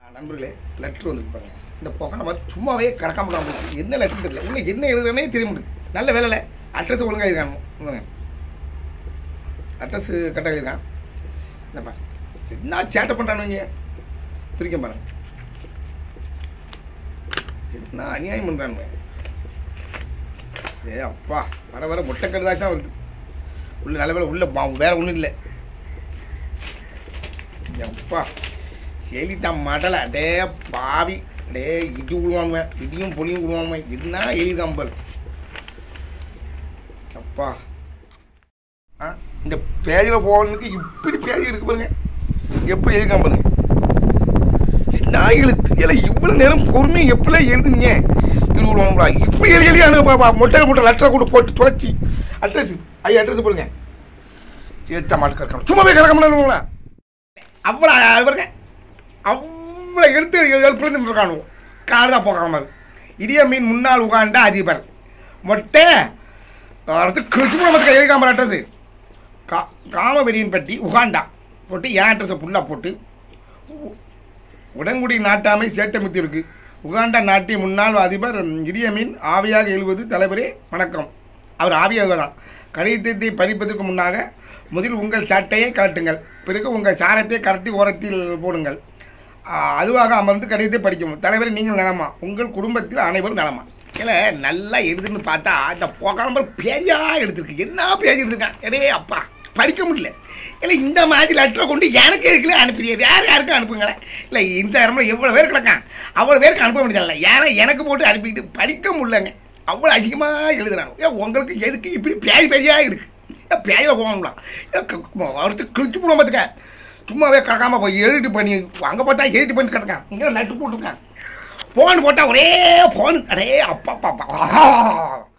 நண்பர்களே லெட்ரு வந்து பாருங்க இந்த புகை மாதிரி சும்மாவே கிடக்காம இருக்காம இருக்கு. என்ன லெட்ரு தெரியல உள்ள என்ன எழுதுறனே தெரிய முடியுது நல்ல வேலையில் அட்ரஸ் ஒழுங்காக இருக்காங்க அட்ரஸ் கரெக்டாக இருக்கான் என்னப்பா என்ன சேட்டை பண்ணுறானுங்க பிரிக்க பாருங்க என்ன அநியாயம் பண்ணுறானுங்க ஏ அப்பா வர வர முட்டை கருதாச்சு தான் வருது உள்ள நல்ல வேலை உள்ள பா- வேற ஒன்றும் இல்லை அப்பா எலிதான் மடலை அடே பாவி அடே இடி விடுவாங்க இடியும் பொலியும் விடுவாங்க என்ன எலி கம்பல் அப்பா ஆ இந்த பேஜில் போகிறதுக்கு இப்படி பேஜ் இருக்கு பாருங்க எப்படி எழுதிக்காம பாருங்க என்ன எழுத்து இல்லை இவ்வளோ நேரம் பொறுமையாக எப்படிலாம் எழுதுனீங்க இது விடுவாங்களா இப்படி எழுதி எழுதி அனுப்பா மொட்டை முட்டை லெட்டரை கூட போட்டு தொலைச்சி அட்ரஸ் ஐயா அட்ரஸ் போடுங்க சேர்த்தா மாட்டு கறக்கணும் சும்மா போய் கறக்க முடியாதுங்களா அவ்வளோ பாருங்க அவ்வளோ எடுத்து எழுப்புறது இருக்கானு கார் தான் போகாம இடிய மீன் முன்னாள் உகாண்டா அதிபர் மொட்டை அடுத்து கிருஷ்ணமத்துக்கு எழுதிக்காம அட்ரஸ் கா காமவெறியின் பட்டி உகாண்டா போட்டு என் அட்ரஸை ஃபுல்லாக போட்டு உ- உடன்குடி நாட்டாமை சேட்டமித்து இருக்கு உகாண்டா நாட்டிய முன்னாள் அதிபர் இடியமீன் ஆவியாக எழுவது தலைவரே வணக்கம் அவர் ஆவியாக தான் கடிதத்தை படிப்பதற்கு முன்னாக முதலில் உங்கள் சட்டையை கலட்டுங்கள் பிறகு உங்கள் சாரத்தை கரட்டி ஓரத்தில் போடுங்கள் ஆ, அதுவாக அமர்ந்து கடிதத்தை படிக்கும் தலைவரே நீங்கள் நலமா உங்கள் குடும்பத்தில் அனைவரும் நலமா இல்லை நல்லா எழுதுன்னு பார்த்தா இந்த போக்காமல் பேஜாக எடுத்திருக்கு என்ன பேஜ் எடுத்திருக்கான் எடே அப்பா படிக்க முடியல இல்லை இந்த மாதிரி லெட்டரை கொண்டு எனக்கு எதுக்குல அனுப்புறீங்க வேற யாருக்கும் அனுப்புங்களேன் இல்லை இந்த இடம்ல எவ்வளோ பேர் கிடக்கான் அவ்வளோ பேருக்கு அனுப்ப முடியல ஏன்னா எனக்கு போட்டு அனுப்பிட்டு படிக்க முடியலங்க அவ்வளோ அதிகமாக எழுதுறாங்க ஏன் உங்களுக்கு எதுக்கு இப்படி பேஜ் பேஜாக இருக்கு ஏன் பேஜில் போகணும்லாம் ஒருத்தர் கிழிச்சு போட பார்த்துக்க சும்மாவே கிடக்காம போய் எடிட் பண்ணி அங்கே பார்த்தா எடிட் பண்ணி கிடக்கான் இங்கே நட்டு போட்டுருக்கான் ஃபோன் போட்டால் ஒரே ஃபோன் அடே அப்பா அப்பா அப்பா ஆஹா